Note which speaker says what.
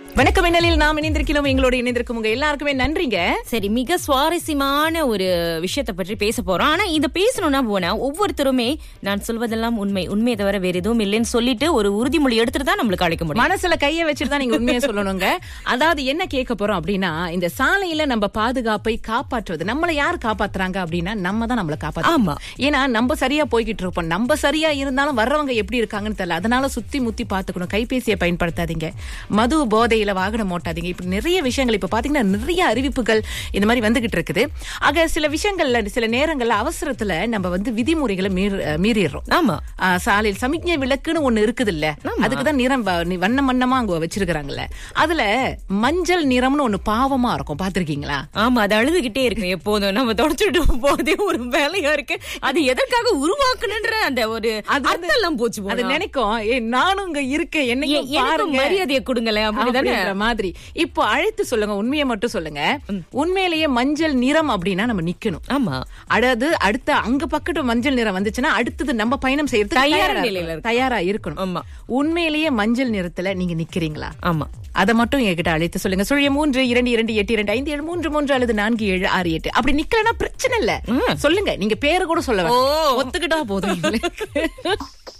Speaker 1: வணக்கம் மின்னலில் நாம் இணைந்திருக்கிறோம் எங்களோட இணைந்திருக்கும் உங்க எல்லாருக்குமே நன்றிங்க
Speaker 2: சரி மிக சுவாரஸ்யமான ஒரு விஷயத்தை பற்றி பேச போறோம் ஆனா இத பேசணும்னா போனா ஒவ்வொருத்தருமே நான் சொல்வதெல்லாம் உண்மை உண்மையை தவிர வேற எதுவும் இல்லைன்னு சொல்லிட்டு ஒரு உறுதிமொழி எடுத்துட்டு தான் நம்மளுக்கு அழைக்க முடியும்
Speaker 1: மனசுல கைய வச்சுட்டு தான் நீங்க உண்மையை சொல்லணுங்க அதாவது என்ன கேட்க போறோம் அப்படின்னா இந்த சாலையில நம்ம பாதுகாப்பை காப்பாற்றுவது நம்மள யார் காப்பாத்துறாங்க அப்படின்னா நம்ம தான் நம்மள காப்பாத்துறோம்
Speaker 2: ஆமா.
Speaker 1: ஏன்னா நம்ம சரியா போய்கிட்டு இருப்போம் நம்ம சரியா இருந்தாலும் வர்றவங்க எப்படி இருக்காங்கன்னு தெரியல அதனால சுத்தி முத்தி பாத்துக்கணும் கைபேசியை பயன்படுத்தாதீங்க மது போதையில வாகனம் ஓட்டாதீங்க இப்படி நிறைய விஷயங்கள் இப்ப பாத்தீங்கன்னா நிறைய அறிவிப்புகள் இந்த மாதிரி வந்துகிட்டு இருக்குது ஆக சில விஷயங்கள்ல சில நேரங்கள்ல அவசரத்துல நம்ம வந்து விதிமுறைகளை மீற- மீறிடுறோம்
Speaker 2: ஆமா
Speaker 1: ஆ, சாலையில் சமிக்ஞை விளக்குன்னு ஒண்ணு இருக்குது இல்ல அதுக்குதான் நிறம் வ- நி- வண்ண வண்ணமா அங்க வச்சிருக்காங்கல்ல அதுல மஞ்சள் நிறம்னு ஒண்ணு பாவமா இருக்கும் பாத்திருக்கீங்களா
Speaker 2: ஆமா அது அழுதுகிட்டே இருக்கு எப்போதும் நம்ம தொடச்சிட்டு போதே ஒரு வேலையா இருக்கு அது எதற்காக உருவாக்கணுன்ற அந்த ஒரு
Speaker 1: அது வந்து-
Speaker 2: அர்த்தம் எல்லாம் போச்சு
Speaker 1: அது
Speaker 2: போனா.
Speaker 1: நினைக்கும் ஏ நானும் இங்க இருக்கேன்
Speaker 2: எ-
Speaker 1: என்னையும்
Speaker 2: எனக்கும்
Speaker 1: பாருங்க
Speaker 2: மரியாதையை கொடுங்களேன் அப்படிதானே
Speaker 1: அப்படின்ற மாதிரி இப்போ அழைத்து சொல்லுங்க உண்மையை மட்டும் சொல்லுங்க உண்மையிலேயே மஞ்சள் நிறம் அப்படின்னா நம்ம நிக்கணும்
Speaker 2: ஆமா
Speaker 1: அதாவது அடுத்த அங்க பக்கத்து மஞ்சள் நிறம் வந்துச்சுன்னா அடுத்தது நம்ம பயணம் செய்யறதுக்கு
Speaker 2: தயார்
Speaker 1: தயாரா
Speaker 2: நிலையில
Speaker 1: இருக்கணும்.
Speaker 2: இருக்கணும்.
Speaker 1: தயாரா இருக்கணும்
Speaker 2: ஆமா.
Speaker 1: உண்மையிலேயே மஞ்சள் நிறத்துல நீங்க நிக்கிறீங்களா
Speaker 2: ஆமா
Speaker 1: அதை மட்டும் என்கிட்ட அழைத்து சொல்லுங்க சுழிய மூன்று இரண்டு இரண்டு எட்டு இரண்டு ஐந்து ஏழு மூன்று மூன்று அல்லது நான்கு ஏழு ஆறு எட்டு அப்படி நிக்கலன்னா பிரச்சனை இல்ல சொல்லுங்க நீங்க பேரு கூட சொல்ல வேணாம்.
Speaker 2: ஓ.
Speaker 1: ஒத்துக்கிட்டா போதும் எங்களுக்கு.